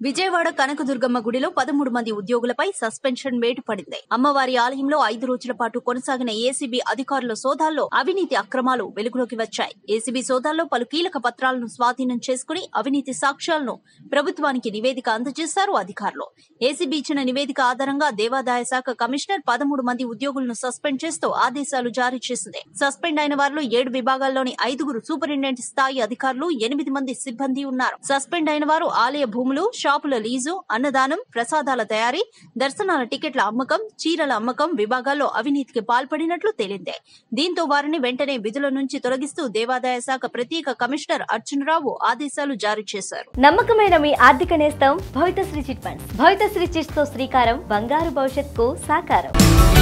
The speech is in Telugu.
విజయవాడ కనకదుర్గమ్మ గుడిలో పదమూడు మంది ఉద్యోగులపై సస్పెన్షన్ వేటు పడింది అమ్మవారి ఆలయంలో ఐదు రోజుల పాటు కొనసాగిన ఏసీబీ అధికారుల సోదాల్లో అవినీతి అక్రమాలు వెలుగులోకి వచ్చాయి ఏసీబీ సోదాల్లో పలు కీలక పత్రాలను స్వాధీనం చేసుకుని అవినీతి సాక్ష్యాలను ప్రభుత్వానికి నివేదిక అందజేశారు అధికారులు ఏసీబీ ఇచ్చిన నివేదిక ఆధారంగా దేవాదాయ శాఖ కమిషనర్ పదమూడు మంది ఉద్యోగులను సస్పెండ్ చేస్తూ ఆదేశాలు జారీ చేసింది సస్పెండ్ అయిన వారిలో ఏడు విభాగాల్లోని ఐదుగురు సూపరింటెండెంట్ స్థాయి అధికారులు ఎనిమిది మంది సిబ్బంది ఉన్నారు సస్పెండ్ అయిన వారు ఆలయ భూములు షాపుల లీజు అన్నదానం ప్రసాదాల తయారీ దర్శనాల టికెట్ల అమ్మకం చీరల అమ్మకం విభాగాల్లో అవినీతికి పాల్పడినట్లు తేలింది దీంతో వారిని వెంటనే విధుల నుంచి తొలగిస్తూ దేవాదాయ శాఖ ప్రత్యేక కమిషనర్ అర్జునరావు ఆదేశాలు జారీ చేశారు నమ్మకమైన మీ ఆర్థిక నేస్తం Bhavithasri chit funds Bhavithasri chits తో శ్రీకారం బంగారు భవిష్యత్తుకు సాకారం